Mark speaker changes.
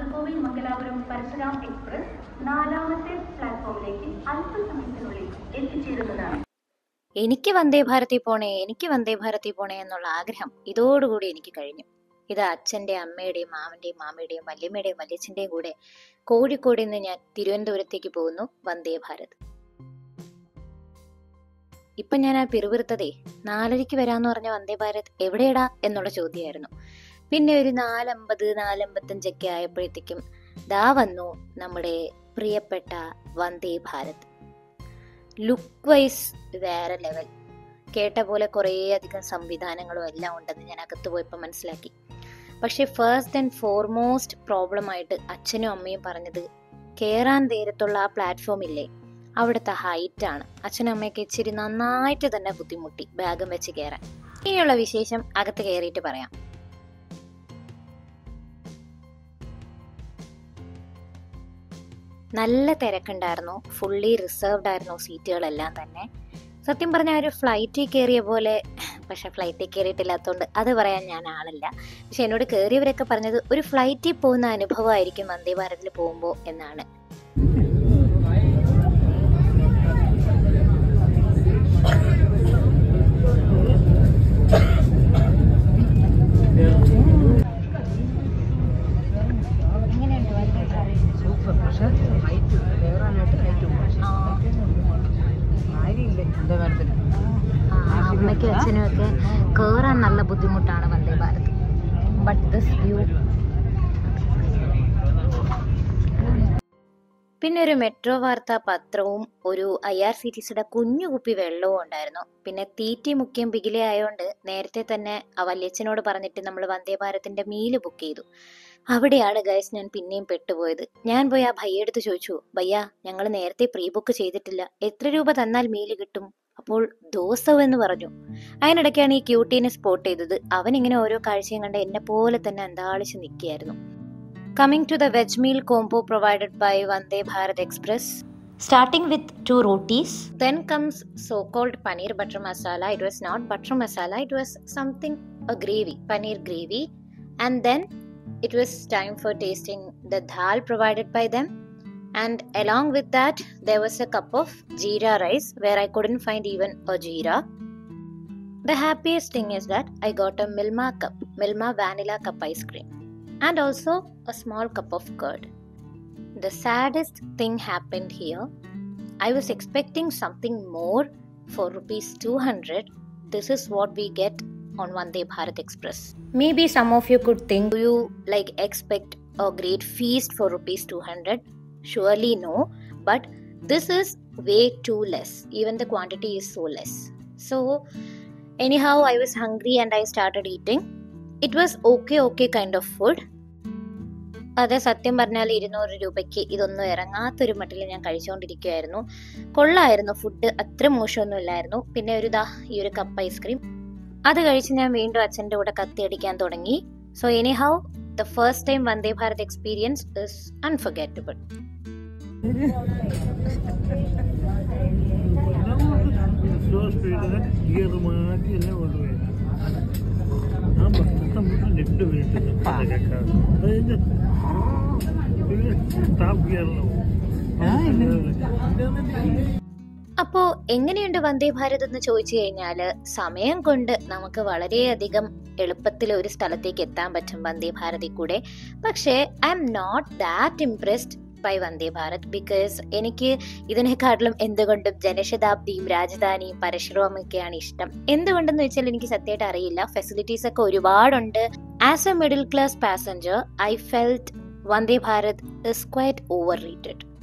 Speaker 1: Nagercoil Mangalapuram Parasuram express നാലാമത്തെ പ്ലാറ്റ്ഫോമിലേക്ക് അല്പസമയത്തിനുള്ളിൽ എത്തിച്ചേരുന്നതാണ്
Speaker 2: എനിക്ക് വന്ദേ ഭാരതിൽ പോണേ എനിക്ക് വന്ദേ ഭാരതിൽ പോണേ എന്നുള്ള ആഗ്രഹം ഇതോടുകൂടി എനിക്ക് കഴിഞ്ഞു ഇത് അച്ഛൻ്റെ അമ്മയുടെയും മാമൻ്റെയും മാമയുടെയും വല്യമ്മയുടെയും വല്യച്ഛൻ്റെയും കൂടെ കോഴിക്കോട് നിന്ന് ഞാൻ തിരുവനന്തപുരത്തേക്ക് പോകുന്നു വന്ദേ ഭാരത് ഇപ്പൊ ഞാൻ ആ പിറുപിറുത്തതേ നാലരയ്ക്ക് വരാന്ന് പറഞ്ഞ വന്ദേ ഭാരത് എവിടെയടാ എന്നുള്ള ചോദ്യമായിരുന്നു പിന്നെ ഒരു നാലമ്പത് നാലമ്പത്തഞ്ചൊക്കെ ആയപ്പോഴത്തേക്കും ദാ വന്നു നമ്മുടെ പ്രിയപ്പെട്ട വന്ദേ ഭാരത് ലുക്ക് വൈസ് വേറെ ലെവൽ കേട്ട പോലെ കുറേ അധികം സംവിധാനങ്ങളും എല്ലാം ഉണ്ടെന്ന് ഞാൻ അകത്ത് പോയപ്പോൾ മനസ്സിലാക്കി പക്ഷെ ഫസ്റ്റ് ആൻഡ് ഫോർമോസ്റ്റ് പ്രോബ്ലം ആയിട്ട് അച്ഛനും അമ്മയും പറഞ്ഞത് കയറാൻ നേരത്തുള്ള ആ പ്ലാറ്റ്ഫോം ഇല്ലേ അവിടുത്തെ ഹൈറ്റ് ആണ് അച്ഛനും അമ്മയൊക്കെ ഇച്ചിരി നന്നായിട്ട് തന്നെ ബുദ്ധിമുട്ടി ബാഗും വെച്ച് കയറാൻ ഇനിയുള്ള വിശേഷം അകത്ത് കയറിയിട്ട് പറയാം നല്ല തിരക്കുണ്ടായിരുന്നു ഫുള്ളി റിസർവ്ഡ് ആയിരുന്നു സീറ്റുകളെല്ലാം തന്നെ സത്യം പറഞ്ഞാൽ ഒരു ഫ്ലൈറ്റിൽ കയറിയ പോലെ പക്ഷെ ഫ്ലൈറ്റിൽ കയറിയിട്ടില്ലാത്തതുകൊണ്ട് അത് പറയാൻ ഞാൻ ആളല്ല പക്ഷെ എന്നോട് കയറിയവരൊക്കെ പറഞ്ഞത് ഒരു ഫ്ലൈറ്റിൽ പോകുന്ന അനുഭവമായിരിക്കും വന്ദേ ഭാരതിൽ പോകുമ്പോൾ എന്നാണ്
Speaker 3: സൂപ്പർ പക്ഷെ ഹൈറ്റ് കയറാനായിട്ട് ഹൈറ്റ് കാര്യമില്ല എന്താ കാര്യത്തിൽ
Speaker 2: അമ്മയ്ക്കും അച്ഛനും ഒക്കെ കയറാൻ നല്ല ബുദ്ധിമുട്ടാണ് Vande Bharat but this view പിന്നെ ഒരു മെട്രോ വാർത്താ പത്രവും ഒരു ഐ ആർ സി ടി സിയുടെ കുഞ്ഞു കുപ്പി വെള്ളവും ഉണ്ടായിരുന്നു പിന്നെ തീറ്റി മുഖ്യം ബിഗിലെ ആയതുകൊണ്ട് നേരത്തെ തന്നെ ആ വല്യച്ഛനോട് പറഞ്ഞിട്ട് നമ്മൾ വന്ദേ ഭാരതിന്റെ മീല് ബുക്ക് ചെയ്തു അവിടെയാണ് ഗൈസ് ഞാൻ പിന്നെയും പെട്ടുപോയത് ഞാൻ പോയി ആ ഭയ്യെടുത്ത് ചോദിച്ചു ഭയ്യ ഞങ്ങൾ നേരത്തെ പ്രീ ബുക്ക് ചെയ്തിട്ടില്ല എത്ര രൂപ തന്നാൽ മീല് കിട്ടും അപ്പോൾ ദോസവ് എന്ന് പറഞ്ഞു അതിനിടയ്ക്കാണ് ഈ ക്യൂട്ടീനെ സ്പോട്ട് ചെയ്തത് അവൻ ഇങ്ങനെ ഓരോ കാഴ്ചയും കണ്ട് എന്നെ പോലെ തന്നെ അന്താളിച്ച് നിൽക്കുകയായിരുന്നു coming to the veg meal combo provided by Vande Bharat express starting with two rotis then comes so called paneer butter masala it was not butter masala it was something a gravy paneer gravy and then it was time for tasting the dal provided by them and along with that there was a cup of jeera rice where i couldn't find even a jeera the happiest thing is that i got a milma cup milma vanilla cup ice cream and also a small cup of curd the saddest thing happened here i was expecting something more for rupees 200 this is what we get on Vande Bharat Express. Maybe some of you could think, do you like expect a great feast for rupees 200? Surely no, but this is way too less. Even the quantity is so less. So, anyhow, I was hungry and I started eating. It was okay, okay kind of food. അതെ സത്യം പറഞ്ഞാൽ ഇരുന്നൂറ് രൂപയ്ക്ക് ഇതൊന്നും ഇറങ്ങാത്തൊരു മട്ടിൽ ഞാൻ കഴിച്ചുകൊണ്ടിരിക്കുകയായിരുന്നു കൊള്ളായിരുന്നു food അത്ര മോശമൊന്നും ഇല്ലായിരുന്നു പിന്നെ ഒരു ദാ ഈ ഒരു കപ്പ് ഐസ്ക്രീം അത് കഴിച്ച് ഞാൻ വീണ്ടും അച്ഛൻ്റെ കൂടെ കത്തിയടിക്കാൻ തുടങ്ങി so anyhow the first time Vande Bharat experience is unforgettable
Speaker 4: slow സ്പീഡിൽ ഗിയർ മാറ്റി എല്ലാം കൊണ്ടുപോയി ആ ബസ് നമുക്ക് രണ്ട് മിനിറ്റ് കേൾക്കാം അത് കഴിഞ്ഞ് പിന്നെ ടാപ്പ് ഗിയറിലാവും
Speaker 2: അപ്പോ എങ്ങനെയുണ്ട് വന്ദേ ഭാരത് എന്ന് ചോദിച്ചു കഴിഞ്ഞാൽ സമയം കൊണ്ട് നമുക്ക് വളരെയധികം എളുപ്പത്തിൽ ഒരു സ്ഥലത്തേക്ക് എത്താൻ പറ്റും വന്ദേ ഭാരതിൽ കൂടെ പക്ഷേ I am not that impressed by Vande Bharat because എനിക്ക് ഇതിനെക്കാട്ടിലും എന്തുകൊണ്ടും ജനശതാബ്ദിയും രാജധാനിയും പരശുറാമൊക്കെയാണ് ഇഷ്ടം എന്തുകൊണ്ടെന്ന് വെച്ചാൽ എനിക്ക് സത്യമായിട്ട് അറിയില്ല ഫെസിലിറ്റീസ് ഒക്കെ ഒരുപാടുണ്ട് as a middle class passenger I felt Vande Bharat is quite over rated